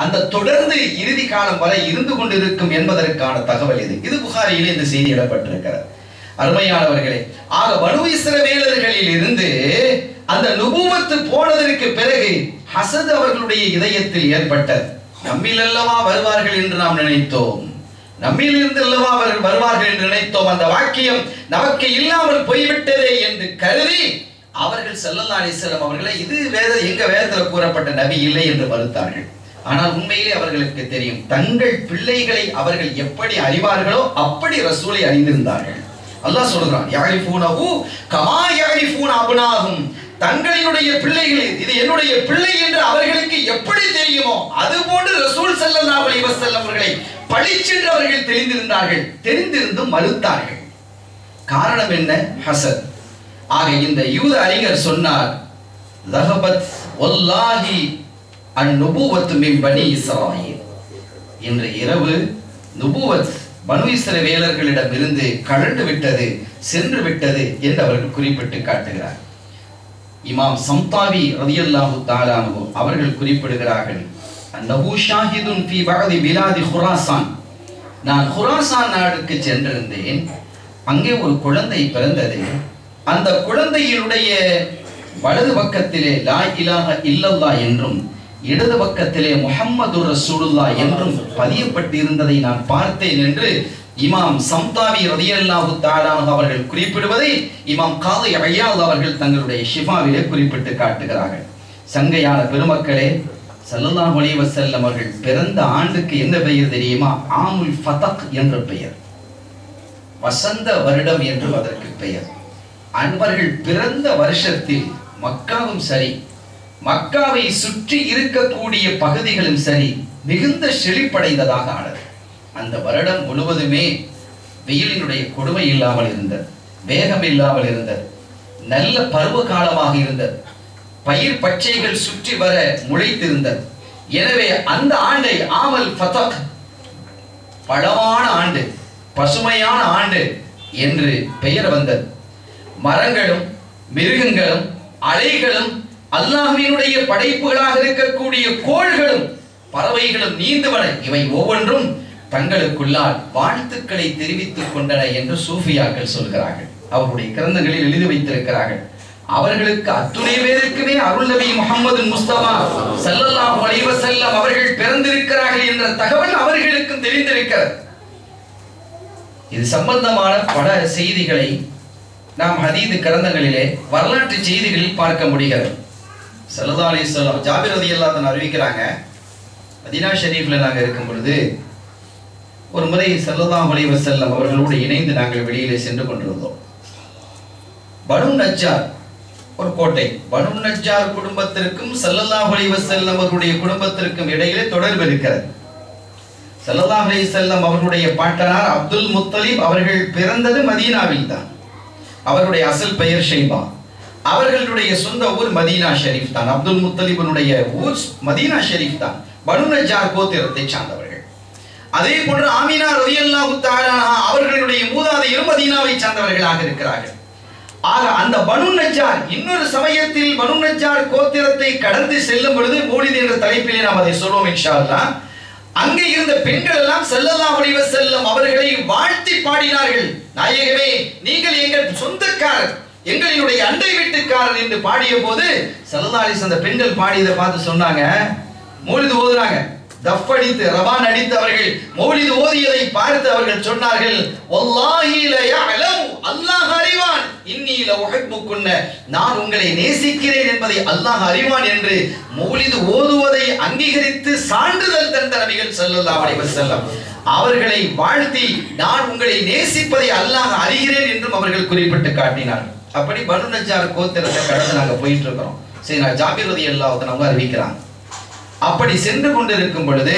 அந்த தொடர்ந்து இறுதி காலம் வரை இருந்து கொண்டிருக்கும் என்பதற்கான தகவல் இது இது புகாரியில் இந்த செய்தி இடப்பட்டிருக்கிறது அருமையானவர்களே ஆக பனு இஸ்ரவேலர்களில் இருந்து அந்த நுபுவத்து போனதற்கு பிறகு ஹசத் அவர்களுடைய இதயத்தில் ஏற்பட்டது நம்மில் அல்லவா வருவார்கள் என்று நாம் நினைத்தோம் நம்மிலிருந்து அல்லவா அவர்கள் வருவார்கள் என்று நினைத்தோம் அந்த வாக்கியம் நமக்கு இல்லாமல் போய்விட்டதே என்று கருதி அவர்கள் ஸல்லல்லாஹு அலைஹி வஸல்லம் அவர்களை இது வேத எங்க வேதத்தில் கூறப்பட்ட நபி இல்லை என்று மறுத்தார்கள் ஆனால் உண்மையிலே அவர்களுக்கு தெரியும் தங்கள் பிள்ளைகளை அவர்கள் எப்படி அறிவார்களோ அப்படி ரசூலை அறிந்திருந்தார்கள் அல்லாஹ் சொல்றான் யாரிஃபூனஹு கமா யாரிஃபூன அப்னாஹும் தங்களினுடைய பிள்ளைகள் இது என்னுடைய பிள்ளை என்று அவர்களுக்கு எப்படி தெரியுமோ அது போன்று ரசூல் ஸல்லல்லாஹு அலைஹி வஸல்லம் அவர்களை பழிச்சென்று அவர்கள் தெரிந்திருந்தார்கள் தெரிந்திருந்தும் மறுத்தார்கள் காரணம் என்ன ஹசத் ஆக இந்த யூத அறிஞர் சொன்னார் லஹபத் வல்லாஹி அன் நுபுவத்து மின் பனி இஸ்ராயில் இன்று இரவு நுபுவத் பனு இஸ்ரவேலர்களிடம் இருந்து கழண்டு விட்டது சென்று விட்டது என்று அவர்கள் குறிப்பிட்டு காட்டுகிறார் இமாம் சம்தாவி ரதியல்லாஹு தாலானு அவர்கள் குறிப்பிடுகிறார்கள் அன்னஹு ஷாஹிதுன் ஃபி பஅதி பிலாதி ஹுராசான் நான் ஹுராசான் நாடுக்கு சென்றிருந்தேன் அங்கே ஒரு குழந்தை பிறந்தது அந்த குழந்தையினுடைய வலது பக்கத்திலே லா இலாஹ இல்லல்லா என்றும் இடது பக்கத்திலே முஹம்மது ரசூலுல்லா என்றும் பதியப்பட்டிருந்ததை நான் பார்த்தேன் என்று இமாம் சம்தாவி ரதியல்லாஹு தாலானு அவர்கள் குறிப்பிடுவதை இமாம் காது ஐயால் அவர்கள் தங்களுடைய ஷிஃபாவிலே குறிப்பிட்டு காட்டுகிறார்கள் சங்கையான பெருமக்களே ஸல்லல்லாஹு அலைஹி வஸல்லம் அவர்கள் பிறந்த ஆண்டுக்கு என்ன பெயர் தெரியுமா ஆமுல் ஃபதக் என்ற பெயர் வசந்த வருடம் என்று அதற்கு பெயர் அன்பர்கள் பிறந்த வருஷத்தில் மக்காவும் சரி மக்காவை சுற்றி இருக்கக்கூடிய பகுதிகளும் சரி மிகுந்த செழிப்படைந்ததாக ஆனது அந்த வருடம் முழுவதுமே வெயிலினுடைய கொடுமை இல்லாமல் இருந்தது வேகம் இல்லாமல் இருந்தது நல்ல பருவ காலமாக இருந்தது பயிர் பச்சைகள் சுற்றி வர முளைத்திருந்தது எனவே அந்த ஆண்டை ஆமல் ஃபதக் பழமான ஆண்டு பசுமையான ஆண்டு என்று பெயர் வந்தது மரங்களும் மிருகங்களும் அலைகளும் அல்லாஹ்வினுடைய படைப்புகளாக இருக்கக்கூடிய கோள்களும் பறவைகளும் நீந்துவன இவை ஒவ்வொன்றும் தங்களுக்குள்ளால் வாழ்த்துக்களை தெரிவித்துக் கொண்டன என்று சூஃபியாக்கள் சொல்கிறார்கள் அவருடைய கிரந்தங்களில் எழுதி வைத்திருக்கிறார்கள் அவர்களுக்கு அத்துணை பேருக்குமே அருள் நபி முகமது முஸ்தபா ஸல்லல்லாஹு அலைஹி வஸல்லம் அவர்கள் பிறந்திருக்கிறார்கள் என்ற தகவல் அவர்களுக்கும் தெரிந்திருக்கிறது இது சம்பந்தமான பல செய்திகளை நாம் ஹதீது கிரந்தங்களிலே வரலாற்று செய்திகளில் பார்க்க முடிகிறது ஸல்லல்லாஹு அலைஹி வஸல்லம் ஜாபிர் ரலியல்லாஹு அன்ஹு அறிவிக்கிறாங்க மதீனா ஷரீஃப்ல நாங்க இருக்கும் பொழுது ஒரு முறை ஸல்லல்லாஹு அலைஹி வஸல்லம் அவர்களோடு இணைந்து நாங்கள் வெளியிலே சென்று கொண்டிருந்தோம் பனு நஜ்ஜார் ஒரு கோட்டை பனு நஜ்ஜார் குடும்பத்திற்கும் ஸல்லல்லாஹு அலைஹி வஸல்லம் அவர்களுடைய குடும்பத்திற்கும் இடையிலே தொடர்பு இருக்கிறது ஸல்லல்லாஹு அலைஹி வஸல்லம் அவர்களுடைய பாட்டனார் அப்துல் முத்தலிப் அவர்கள் பிறந்தது மதீனாவில் தான் அவருடைய அசல் பெயர் ஷைபா அவர்களுடைய சொந்த ஊர் மதீனா ஷெரீஃப் தான் அப்துல் முத்தலிபனுடைய ஊர் மதீனா ஷெரீஃப் தான் பனு நஜ்ஜார் கோத்திரத்தை சார்ந்தவர்கள் அதே போன்று ஆமினா ரலியல்லாஹு தஆலா அவர்களுடைய மூதாதையரும் மதீனாவை சார்ந்தவர்களாக இருக்கிறார்கள் ஆக அந்த பனு நஜ்ஜார் இன்னொரு சமயத்தில் பனு நஜ்ஜார் கோத்திரத்தை கடந்து செல்லும் பொழுது மௌலித் என்ற தலைப்பிலே நாம் அதை சொல்வோம் இன்ஷா அல்லாஹ் அங்கே இருந்த பெண்கள் எல்லாம் ஸல்லல்லாஹு அலைஹி வஸல்லம் அவர்களை வாழ்த்தி பாடினார்கள் நாயகமே நீங்கள் எங்கள் சொந்தக்காரர் எங்களினுடைய அண்டை வீட்டுக்காரர் என்று பாடிய போது ஸல்லல்லாஹு அலைஹி அந்த பெண்கள் பாடியதை பார்த்து சொன்னாங்க மௌலிது ஓதுறாங்க தஃப் அடித்து ரவான் அடித்து அவர்கள் மௌலிது ஓதியதை பார்த்து அவர்கள் சொன்னார்கள் வல்லாஹி ல யஅலமு அல்லாஹ் அறிவான் இன்னி ல உஹிப்புக்குன்ன நான் உங்களை நேசிக்கிறேன் என்பதை அல்லாஹ் அறிவான் என்று மௌலிது ஓதுவதை அங்கீகரித்து சான்றிதழ் தந்த நபிகள் ஸல்லல்லாஹு அலைஹி வஸல்லம் அவர்களை வாழ்த்தி நான் உங்களை நேசிப்பதை அல்லாஹ் அறிகிறேன் என்றும் அவர்கள் குறிப்பிட்டு காட்டினார் அப்படி பனு நஜ்ஜார் கோத்திரத்தை கடந்து நாங்க போயிட்டு இருக்கிறோம் சரி நான் ஜாபிர் ரதி அல்லாஹ் அவங்க அறிவிக்கிறாங்க அப்படி சென்று கொண்டிருக்கும் பொழுது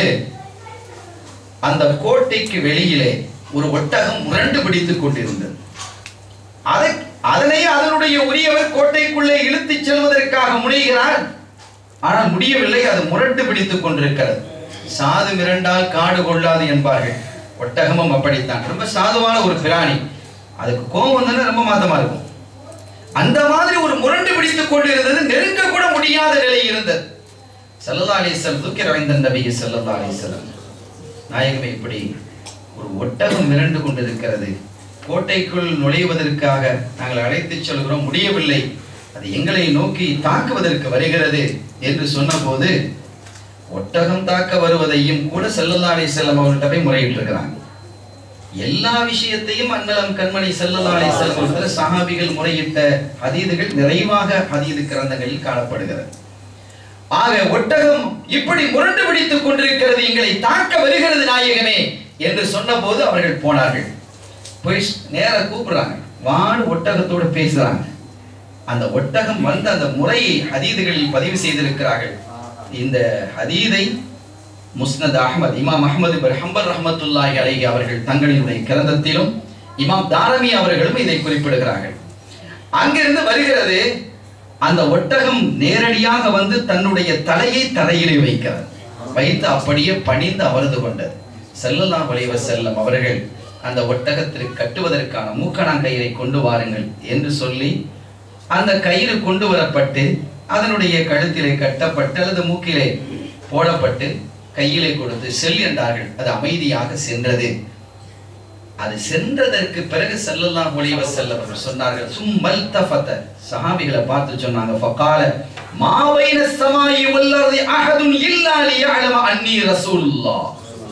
அந்த கோட்டைக்கு வெளியிலே ஒரு ஒட்டகம் முரண்டு பிடித்துக் கொண்டிருந்தது அதை அதனை அதனுடைய உரியவர் கோட்டைக்குள்ளே இழுத்துச் செல்வதற்காக முனைகிறார் ஆனால் முடியவில்லை அது முரண்டு பிடித்துக் கொண்டிருக்கிறது சாது மிரண்டால் காடு கொள்ளாது என்பார்கள் ஒட்டகமும் அப்படித்தான் ரொம்ப சாதுவான ஒரு பிராணி அதுக்கு கோபம் வந்ததுன்னா ரொம்ப மாதமா இருக்கும் அந்த மாதிரி ஒரு முரண்டு பிடித்துக் கொண்டிருந்தது நெருங்க கூட முடியாத நிலை இருந்தது ஸல்லல்லாஹு அலைஹி வஸல்லம் துக்கிர இந்த நபி ஸல்லல்லாஹு அலைஹி வஸல்லம் நாயகமே இப்படி ஒரு ஒட்டகம் மிரண்டு கொண்டிருக்கிறது கோட்டைக்குள் நுழைவதற்காக நாங்கள் அழைத்துச் செல்கிறோம் முடியவில்லை அது எங்களை நோக்கி தாக்குவதற்கு வருகிறது என்று சொன்னபோது ஒட்டகம் தாக்க வருவதையும் கூட ஸல்லல்லாஹு அலைஹி வஸல்லம் அவர்கள்ட்ட போய் முறையிட்டிருக்கிறாங்க எல்லா விஷயத்தையும் அன்னலம் கண்மணி ஸல்லல்லாஹு அலைஹி வஸல்லம் அவர்கள் சஹாபிகள் முறையிட்ட ஹதீதுகள் நிறைவாக ஹதீது கிரந்தங்களில் காணப்படுகிறது ஆக ஒட்டகம் இப்படி முரண்டு பிடித்துக் கொண்டிருக்கிறது எங்களை தாக்க வருகிறது நாயகமே என்று சொன்னபோது அவர்கள் போனார்கள் போய் நேர கூப்பிடுறாங்க வான் ஒட்டகத்தோடு பேசுறாங்க அந்த ஒட்டகம் வந்த அந்த முறையை ஹதீதுகளில் பதிவு செய்திருக்கிறார்கள் இந்த ஹதீதை முஸ்னத் அஹ்மத் இமாம் அஹ்மது பின் ஹம்பல் ரஹ்மத்துல்லாஹி அலைஹி அவர்கள் தங்களினுடைய கிரந்தத்திலும் இமாம் தாரமி அவர்களும் இதை குறிப்பிடுகிறார்கள் அங்கிருந்து வருகிறது அந்த ஒட்டகம் நேரடியாக வந்து தன்னுடைய தலையை தரையிலே வைக்கிறது வைத்து அப்படியே பணிந்து அமர்ந்து கொண்டது ஸல்லல்லாஹு அலைஹி வஸல்லம் அவர்கள் அந்த ஒட்டகத்திற்கு கட்டுவதற்கான மூக்கணாங்கயிறை கொண்டு வாருங்கள் என்று சொல்லி அந்த கயிறு கொண்டு வரப்பட்டு அதனுடைய கழுத்திலே கட்டப்பட்டு அல்லது மூக்கிலே போடப்பட்டு கையிலே கொடுத்து செல் என்றார்கள் அது அமைதியாக சென்றது அது சென்றதற்கு பிறகு ஸல்லல்லாஹு அலைஹி வஸல்லம் அவர்கள் சொன்னார்கள் சும்மல் தஃபத சஹாபிகளை பார்த்து சொன்னாங்க ஃபகால மா பைன ஸமாயி வல் அர்தி அஹதுன் இல்லா லியஅலம அன்னி ரசூலுல்லாஹ்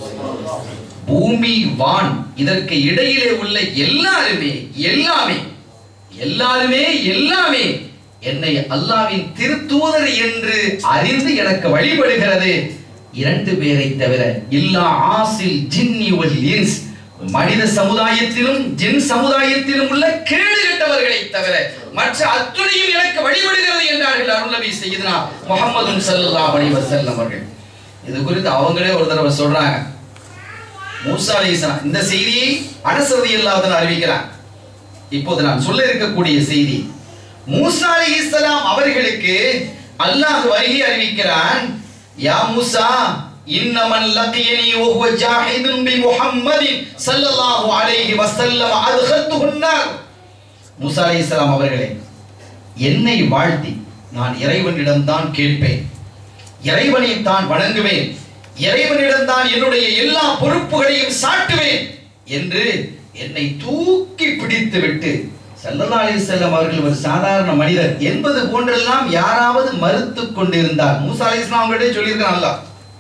பூமி வான் இதற்கு இடையிலே உள்ள எல்லாருமே எல்லாமே எல்லாருமே எல்லாமே என்னை அல்லாவின் திருத்தூதர் என்று அறிந்து எனக்கு வழிபடுகிறது இரண்டு பேரை தவிர இல்லா ஆசில் ஜின்னி வல் இன்ஸ் மனித சமுதாயத்திலும் ஜின் சமுதாயத்திலும் உள்ள கேடு கெட்டவர்களை தவிர மற்ற அத்துணையும் எனக்கு வழிபடுகிறது என்றார்கள் அருள்நபி செய்தனா முகமது ஸல்லல்லாஹு அலைஹி வஸல்லம் அவர்கள் இது குறித்து அவங்களே ஒரு தடவை சொல்றாங்க மூசா அலைஹிஸ்ஸலாம் இந்த செய்தியை அனஸ் ரலியல்லாஹு அன்ஹு அறிவிக்கிறார் இப்போது நான் சொல்ல இருக்கக்கூடிய செய்தி மூசா அலைஹிஸ்ஸலாம் அவர்களுக்கு அல்லாஹ் வருகை அறிவிக்கிறான் யா மூசா இன்னமன் லகியனி வஹுவ ஜாஹிதுன் பி முஹம்மதின் ஸல்லல்லாஹு அலைஹி வஸல்லம் அத்கல்துஹு النار மூசா அலைஹிஸ்ஸலாம் அவர்களே என்னை வாழ்த்தி நான் இறைவனிடம் தான் கேட்பேன் இறைவனை தான் வணங்குவேன் இறைவனிடம் தான் என்னுடைய எல்லா பொறுப்புகளையும் சாட்டுவேன் என்று என்னை தூக்கி பிடித்து விட்டு ஸல்லல்லாஹு அலைஹி வஸல்லம் அவர்கள் ஒரு சாதாரண மனிதர் என்பது போன்றெல்லாம் யாராவது மறுத்துக் கொண்டிருந்தார் மூசா அலைஹிஸ்ஸலாம் அவங்களிடையே சொல்லியிருக்கான் அல்லாஹ்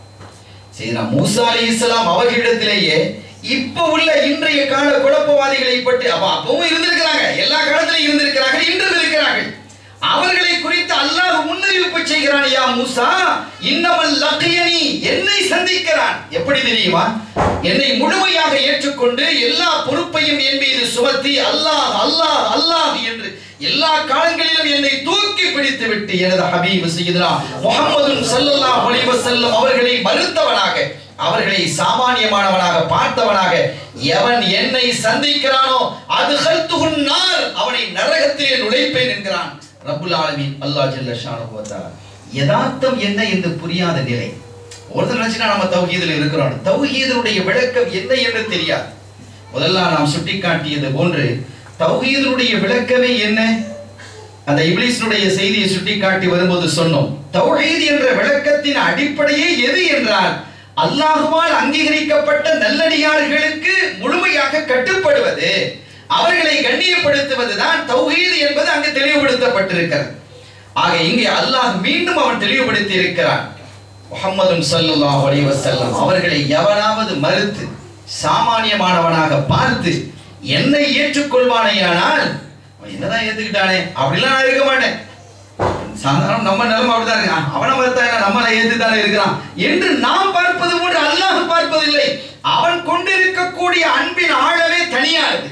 சரி மூசா அலைஹிஸ்ஸலாம் அவர்களிடத்திலேயே இப்ப உள்ள இன்றைய கால குழப்பவாதிகளை பற்றி அப்ப அப்பவும் இருந்திருக்கிறாங்க எல்லா காலத்திலும் இருந்திருக்கிறாங்க இன்றும் இருக்கிறார்கள் அவர்களை குறித்து அல்லாஹ் முன்னறிவிப்பு செய்கிறான் யா மூசா இன்னமல் லக்கியனி என்னை சந்திக்கிறான் எப்படி தெரியுமா என்னை முழுமையாக ஏற்றுக்கொண்டு எல்லா பொறுப்பையும் என் மீது சுமத்தி அல்லாஹ் அல்லாஹ் அல்லாஹ் என்று எல்லா காலங்களிலும் என்னை தூக்கி பிடித்து விட்டு எனது ஹபீப் செய்தனா முகமது ஸல்லல்லாஹு அலைஹி வஸல்லம் அவர்களை மறுத்தவனாக அவர்களை சாமானியமானவனாக பார்த்தவனாக எவன் என்னை சந்திக்கிறானோ அது நார் அவனை நரகத்திலே நுழைப்பேன் என்கிறான் ரப்புல் ஆலமீன் அல்லாஹ் ஜல்ல ஷானஹு வ தஆலா யதார்த்தம் என்ன என்று புரியாத நிலை ஒருத்தர் நினைச்சுனா நம்ம தௌஹீதில் இருக்கிறோம் தௌஹீதனுடைய விளக்கம் என்ன என்று தெரியாது முதல்ல நாம் சுட்டிக்காட்டியது போன்று தௌஹீதனுடைய விளக்கமே என்ன அந்த இப்லீஸினுடைய செய்தியை சுட்டிக்காட்டி வரும்போது சொன்னோம் தௌஹீத் என்ற விளக்கத்தின் அடிப்படையே எது என்றால் அல்லாஹுவால் அங்கீகரிக்கப்பட்ட நல்லடியார்களுக்கு முழுமையாக கட்டுப்படுவது அவர்களை கண்ணியப்படுத்துவதுதான் தௌஹீத் என்பது அங்கு தெளிவுபடுத்தப்பட்டிருக்கிறது ஆக இங்கே அல்லாஹ் மீண்டும் அவன் தெளிவுபடுத்தி இருக்கிறான் முஹம்மதுன் ஸல்லல்லாஹு அலைஹி வஸல்லம் அவர்களை எவனாவது மறுத்து சாமானியமானவனாக பார்த்து என்னை ஏற்றுக்கொள்வானேயானால் அவன் என்னதான் ஏத்துக்கிட்டானே அப்படிலாம் நான் இருக்க மாட்டேன் சாதாரண நம்ம நிலைமை அப்படிதான் இருக்கு ஆ, அவனை மறுத்தா என்ன நம்மளை ஏத்து தானே இருக்கிறான் என்று நாம் பார்ப்பது போன்று அல்லாஹ் பார்ப்பதில்லை அவன் கொண்டிருக்கக்கூடிய அன்பின் ஆழமே தனியானது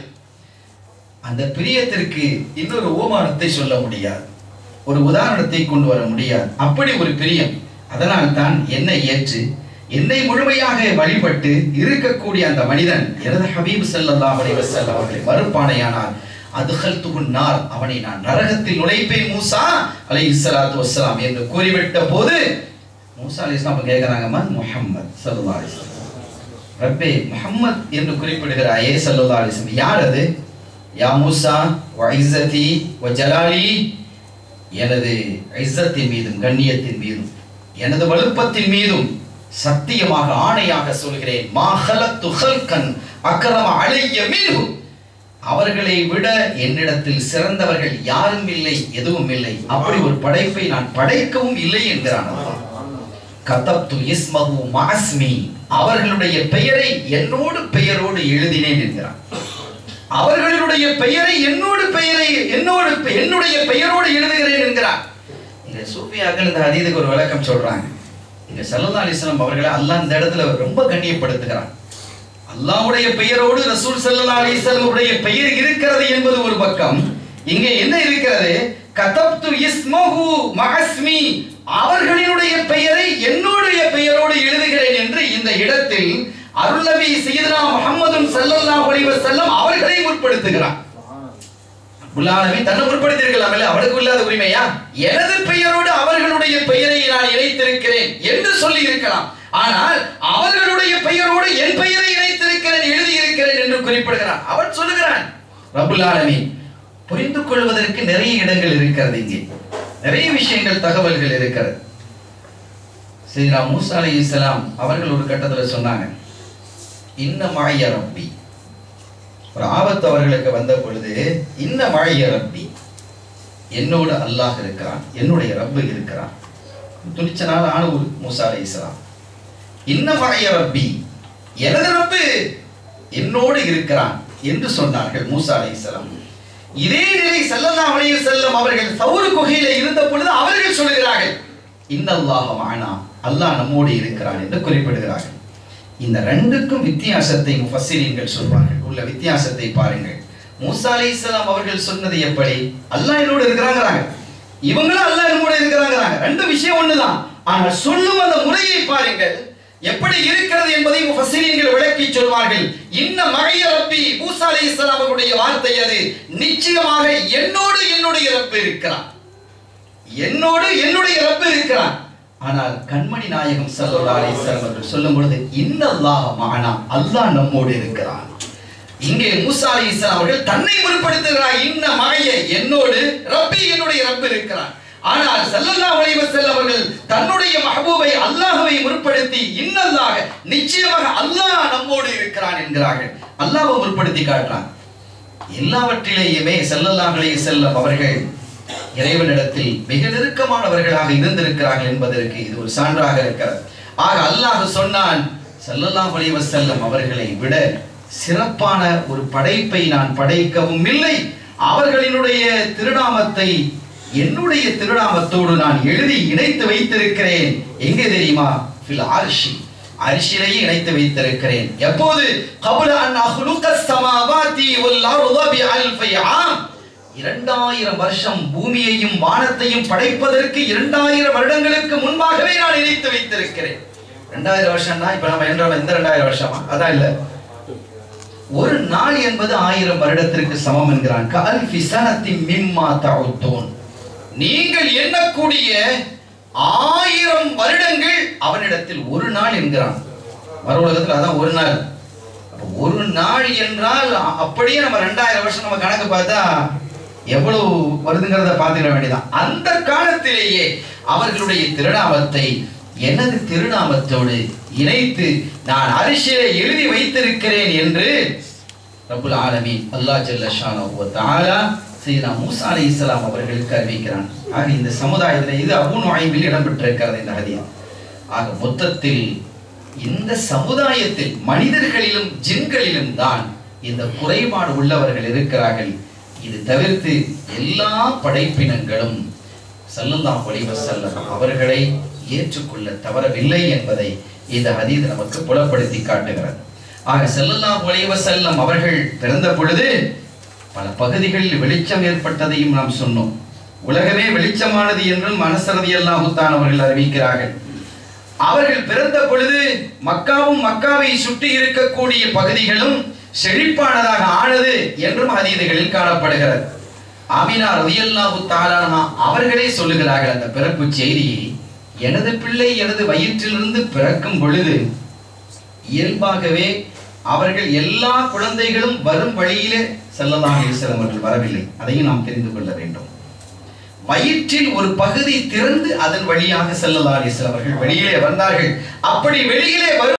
அந்த பிரியத்திற்கு இன்னொரு ஓமானத்தை சொல்ல முடியாது ஒரு உதாரணத்தை கொண்டு வர முடியாது அப்படி ஒரு பிரியம் அதனால் தான் என்னை ஏற்று என்னை முழுமையாக வழிபட்டு இருக்கக்கூடிய அந்த மனிதன் எனது ஹபீப் ஸல்லல்லாஹு அலைஹி வஸல்லம் அவர்களை மறுப்பானையானால் அதுகல் துகுன்னார் அவனை நான் நரகத்தில் நுழைப்பேன் மூசா அலைஹி ஸலாத்து வஸ்ஸலாம் என்று கூறிவிட்ட போது மூசா அலைஹிஸ்ஸலாம் அப்ப கேக்குறாங்க மன் முஹம்மத் ஸல்லல்லாஹு அலைஹி வஸல்லம் ரப்பே முஹம்மத் என்று குறிப்பிடுகிறாயே ஸல்லல்லாஹு அலைஹி வஸல்லம் யார் அது யா மூசா வ இஸ்ஸதி வ ஜலாலி எனது இஸ்ஸத்தின் மீதும் கண்ணியத்தின் மீதும் எனது வலுப்பத்தின் மீதும் சத்தியமாக ஆணையாக சொல்கிறேன் மா ஹலத்து ஹல்கன் அக்ரம அலைய மீது அவர்களை விட என்னிடத்தில் சிறந்தவர்கள் யாரும் இல்லை எதுவும் இல்லை அப்படி ஒரு படைப்பை நான் படைக்கவும் இல்லை என்கிறான் அல்லாஹ் கதப்து இஸ்மஹு மாஸ்மி அவர்களுடைய பெயரை என்னோடு பெயரோடு எழுதினேன் என்கிறான் அவர்களுடைய பெயரை என்னோடு பெயரை என்னோடு பெ- என்னுடைய பெயரோடு எழுதுகிறேன் என்கிறான் இங்க சூஃபியாக்கள் இந்த ஹதீதுக்கு ஒரு விளக்கம் சொல்றாங்க இங்க சல்லல்லாஹு அலைஹி வஸல்லம் அவர்களை அல்லாஹ் இந்த இடத்துல ரொம்ப கண்ணியப்படுத்துகிறான் அல்லாஹ்வுடைய பெயரோடு ரசூல் ஸல்லல்லாஹு அலைஹி வஸல்லம் உடைய பெயர் இருக்கிறது என்பது ஒரு பக்கம் இங்கே என்ன இருக்கிறது கதப்து இஸ்மஹு மஅஸ்மி அவர்களினுடைய பெயரை என்னுடைய பெயரோடு எழுதுகிறேன் என்று இந்த இடத்தில் அருள்நபி சையதுனா முஹம்மதுன் ஸல்லல்லாஹு அலைஹி வஸல்லம் அவர்களை முற்படுத்துகிறார் புல்லானவி தன்னை முற்படுத்தியிருக்கலாம் இல்ல அவனுக்கு இல்லாத உரிமையா எனது பெயரோடு அவர்களுடைய பெயரை நான் இணைத்திருக்கிறேன் என்று சொல்லி இருக்கலாம் ஆனால் அவர்களுடைய பெயரோடு என் பெயரை இணைத்திருக்கிறேன் எழுதியிருக்கிறேன் என்று குறிப்பிடுகிறான் அவன் சொல்லுகிறான் ரபுல் ஆலமீன் புரிந்து கொள்வதற்கு நிறைய இடங்கள் இருக்கிறது இங்கே நிறைய விஷயங்கள் தகவல்கள் இருக்கிறது சீரா மூசா அலை இஸ்லாம் அவர்கள் ஒரு கட்டத்துல சொன்னாங்க இன்ன மாய ரப்பி ஒரு ஆபத்து அவர்களுக்கு வந்த பொழுது இன்ன மாய ரப்பி என்னோடு அல்லாஹ் இருக்கிறான் என்னுடைய ரப்பு இருக்கிறான் துணிச்சனால ஆன ஒரு மூசா அலை இஸ்லாம் இன்ன மாய ரப்பி எனது ரப்பு என்னோடு இருக்கிறான் என்று சொன்னார்கள் மூசா அலை இஸ்லாம் இதே நிலை ஸல்லல்லாஹு அலைஹி வஸல்லம் அவர்கள் சௌரு குகையில இருந்த பொழுது அவர்கள் சொல்லுகிறார்கள் இன்னல்லாஹ மஅனா அல்லாஹ் நம்மோடு இருக்கிறான் என்று குறிப்பிடுகிறார்கள் இந்த ரெண்டுக்கும் வித்தியாசத்தை முஃபஸ்ஸிரீன்கள் சொல்வார்கள் உள்ள வித்தியாசத்தை பாருங்கள் மூசா அலைஹிஸ்ஸலாம் அவர்கள் சொன்னது எப்படி அல்லாஹ் என்னோடு இருக்கிறாங்கறாங்க இவங்களும் அல்லாஹ் என்னோடு இருக்கிறாங்கறாங்க ரெண்டு விஷயம் ஒண்ணுதான் ஆனால் சொல்லும் அந்த முறையை பாருங்கள் எப்படி இருக்கிறது என்பதை முஃபஸ்ஸிரீன்கள் விளக்கி சொல்வார்கள் இன்ன மகைய ரப்பி மூசா அலைஹிஸ்ஸலாம் அவர்களுடைய வார்த்தை அது நிச்சயமாக என்னோடு என்னுடைய ரப்பு இருக்கிறான் என்னோடு என்னுடைய ரப்பு இருக்கிறான் ஆனால் கண்மணி நாயகம் ஸல்லல்லாஹு அலைஹி வஸல்லம் அவர்கள் சொல்லும் பொழுது இன்னல்லாஹ மஅனா அல்லாஹ் நம்மோடு இருக்கிறான் இங்கே மூசா அலைஹிஸ்ஸலாம் அவர்கள் தன்னை முற்படுத்துகிறார் இன்ன மகைய என்னோடு ரப்பி என்னுடைய ரப்பு இருக்கிறான் ஆனால் ஸல்லல்லாஹு அலைஹி வஸல்லம் அவர்கள் தன்னுடைய மஹபூபை அல்லாஹ்வை முற்படுத்தி இன்னல்லாஹ நிச்சயமாக அல்லாஹ் நம்மோடு இருக்கிறான் என்கிறார்கள் அல்லாஹ்வை முற்படுத்தி காட்டுறான் எல்லாவற்றிலேயுமே ஸல்லல்லாஹு அலைஹி வஸல்லம் அவர்கள் இறைவனிடத்தில் மிக நெருக்கமானவர்களாக இருந்திருக்கிறார்கள் என்பதற்கு இது ஒரு சான்றாக இருக்கிறது ஆக அல்லாஹ் சொன்னான் ஸல்லல்லாஹு அலைஹி வஸல்லம் அவர்களை விட சிறப்பான ஒரு படைப்பை நான் படைக்கவும் இல்லை அவர்களினுடைய திருநாமத்தை என்னுடைய திருநாமத்தோடு நான் எழுதி இணைத்து வைத்திருக்கிறேன் எங்கே தெரியுமா ஃபில் அர்ஷி அரிசிலேயே இணைத்து வைத்திருக்கிறேன் எப்போது கபுல அன் அஹ்லுக ஸமாவாதி வல் அர்த பி அல்ஃபி ஆம் இரண்டாயிரம் வருஷம் பூமியையும் வானத்தையும் படைப்பதற்கு இரண்டாயிரம் வருடங்களுக்கு முன்பாகவே நான் இணைத்து வைத்திருக்கிறேன் ரெண்டாயிரம் வருஷம்னா இப்ப நம்ம என்றால் இந்த ரெண்டாயிரம் வருஷமா அதான் இல்ல ஒரு நாள் என்பது ஆயிரம் வருடத்திற்கு சமம் என்கிறான் கால்ஃபி சனத்தி மிம்மா தவுத்தோன் நீங்கள் எண்ணக்கூடிய ஆயிரம் வருடங்கள் அவனிடத்தில் ஒரு நாள் என்கிறான் மறு உலகத்தில் அதான் ஒரு நாள் அப்ப ஒரு நாள் என்றால் அ- அப்படியே நம்ம ரெண்டாயிரம் வருஷம் நம்ம கணக்கு பார்த்தா எவ்வளவு வருதுங்கிறத பார்த்துக்க வேண்டியதான் அந்த காலத்திலேயே அவர்களுடைய திருநாமத்தை எனது திருநாமத்தோடு இணைத்து நான் அரிசியில எழுதி வைத்திருக்கிறேன் என்று ரப்புல் ஆலமீன் அல்லாஹ் ஜல்ல ஷானஹு வ தஆலா சையதுனா மூசா அலைஹிஸ்ஸலாம் அவர்களுக்கு அறிவிக்கிறான் ஆக இந்த சமுதாயத்தில் இது அபூ நுஐமில் இடம்பெற்றிருக்கிறது இந்த ஹதீஸ் ஆக மொத்தத்தில் இந்த சமுதாயத்தில் மனிதர்களிலும் ஜின்களிலும் தான் இந்த குறைபாடு உள்ளவர்கள் இருக்கிறார்கள் இது தவிர்த்து எல்லா படைப்பினங்களும் ஸல்லல்லாஹு அலைஹி வஸல்லம் அவர்களை ஏற்றுக்கொள்ள தவறவில்லை என்பதை இந்த ஹதீஸ் நமக்கு புலப்படுத்தி காட்டுகிறது ஆக ஸல்லல்லாஹு அலைஹி வஸல்லம் அவர்கள் பிறந்த பொழுது பல பகுதிகளில் வெளிச்சம் ஏற்பட்டதையும் நாம் சொன்னோம் உலகமே வெளிச்சமானது என்றும் மனசரதி அல்லாஹுத்தான் அவர்கள் அறிவிக்கிறார்கள் அவர்கள் பிறந்த பொழுது மக்காவும் மக்காவை சுற்றி இருக்கக்கூடிய பகுதிகளும் செழிப்பானதாக ஆனது என்றும் ஹதீதுகளில் காணப்படுகிறது ஆமினா ரதியல்லாஹு தாலானா அவர்களே சொல்லுகிறார்கள் அந்த பிறப்பு செய்தியை எனது பிள்ளை எனது வயிற்றிலிருந்து பிறக்கும் பொழுது இயல்பாகவே அவர்கள் எல்லா குழந்தைகளும் வரும் வழியிலே ஸல்லல்லாஹு அலைஹி வஸல்லம் அவர்கள் வரவில்லை அதையும் நாம் தெரிந்து கொள்ள வேண்டும் வயிற்றில் ஒரு பகுதி திறந்து அதன் வழியாக செல்லலாம் அவர்கள் வெளியிலே வந்தார்கள் அப்படி வெளியிலே வரும்